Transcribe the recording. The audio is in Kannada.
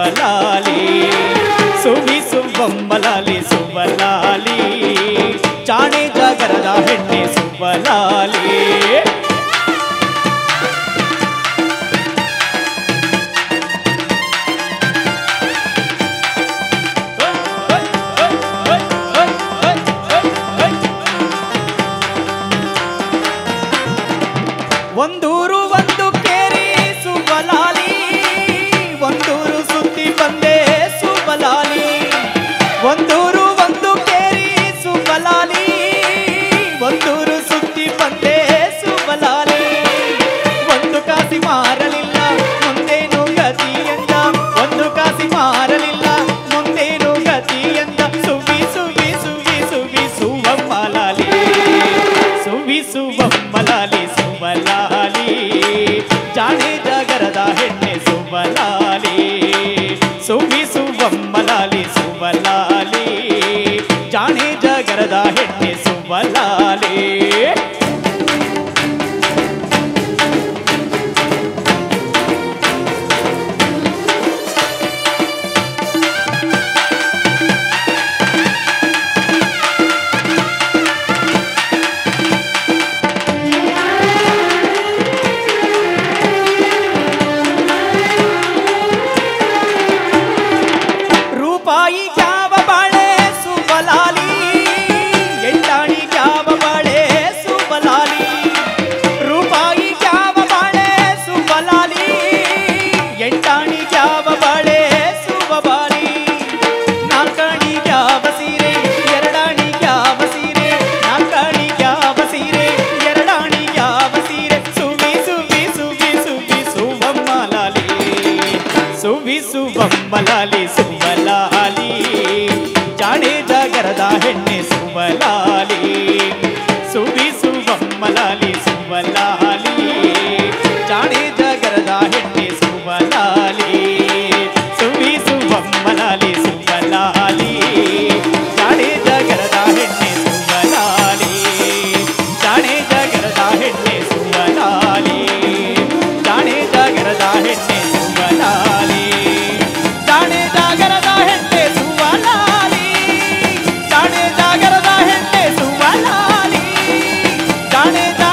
ಸುಬಲಾಲಿ ಸುವಿ ಸುಬ್ಬಂಬಲಾಲಿ ಸುಬಲಾಲಿ ಚಾಣೆ ಜಾಗರದ ಹೆಣ್ಣೆ ಸುಬಲಾಲಿ ಒಂದೂರು ಒಂದು ಕೇರಿ ಸುಬಲಾಲಿ ಒಂದೂರು ಸುತ್ತಿ ಬಂದೆ ಸುಬಲಾಲಿ ಒಂದೂರು ಒಂದು ಕೇರಿ ಸುಬಲಾಲಿ ಒಂದೂರು ಸುತ್ತಿ ಬಂದೆ ಸುಬಲಾಲಿ ಒಂದು ಕಾಸಿ ಮಾರಲಿಲ್ಲ ಮುಂದೇನು ಗತಿ ಎಂದ ಒಂದು ಕಾಸಿ ಮಾರಲಿಲ್ಲ ಮುಂದೇನು ಗತಿ ಎಂದ ಸುವಿ ಸುವಿ ಸುವಿ ಸುವಿ ಸುವಮ್ಮಲಾಲಿ ಸುವಿ ಸುವಮ್ಮಲಾಲಿ ಸುಬಲಾಲಿ ಜಾಣೆ ಜಾಗರದ ಹೆಣ್ಣೆ ಸುಬಲಾಲಿ ಸುವಿ ಸುವಮ್ಮಲಾಲಿ ಸುಬಲಾಲಿ ಜಾಣೆ ಜಾಗರದ ಹೆಣ್ಣೆ ಸುಬಲಾಲಿ ರೂಪಾಯಿ ಕ್ಯಾವ ಬಾಳೆ ಸುಬಲಾಲಿ ಎಂಟಾಣಿ ಕ್ಯಾವ ಬಾಳೆ ಸುಬಲಾಲಿ ರೂಪಾಯಿ ಕ್ಯಾವ ಬಾಳೆ ಸುಬಲಾಲಿ ಎಂಟಾಣಿ ಕ್ಯಾವ ಬಾಳೆ ಸುಬಬಾಲಿ ನಾಲ್ಕಾಣಿ ಕ್ಯಾವ ಸೀರೆ ಎರಡಾಣಿ ಕ್ಯಾವ ಸೀರೆ ನಾಲ್ಕಾಣಿ ಕ್ಯಾವ ಸೀರೆ ಎರಡಾಣಿ ಕ್ಯಾವ ಸೀರೆ ಸುವಿ ಸುವಿ ಸುವಿ ಸುವಿ ಸುವಮ್ಮಲಾಲಿ ಸುವಿ ಸುವಮ್ಮಲಾಲಿ ಸುವಲಾಲಿ ಜಾಣೆ ಜಾಗರದ ಹೆಣ್ಣೆ ಸುವಲಾಲಿ ಸುವಿ ಸುವಮ್ಮಲಾಲಿ ಸುವಲಾಲಿ ಜಾಣೆ ಜಾಗರದ ಹೆಣ್ಣೆ ಸುವಲಾಲಿ ಸುವಿ ಸುವಮ್ಮಲಾಲಿ ಸುವಲಾಲಿ ಜಾಣೆ ಜಾಗರದ ಹೆಣ್ಣೆ ಸುವಲಾಲಿ ಜಾಣೆ ಜಾಗರದ ಹೆಣ್ಣೆ ಸುವಲಾಲಿ ಜಾಣೆ ಜಾಗರದ ಹೆಣ್ಣೆ ಸುವಲಾಲಿ ಜಾಣೆ ಜಾಗರದ ಹೆಣ್ಣೆ ಸುವಲಾಲಿ ಜಾಣೆ ಜಾಗರದ ಹೆಣ್ಣೆ ಸುವಲಾಲಿ ಜಾಣೆ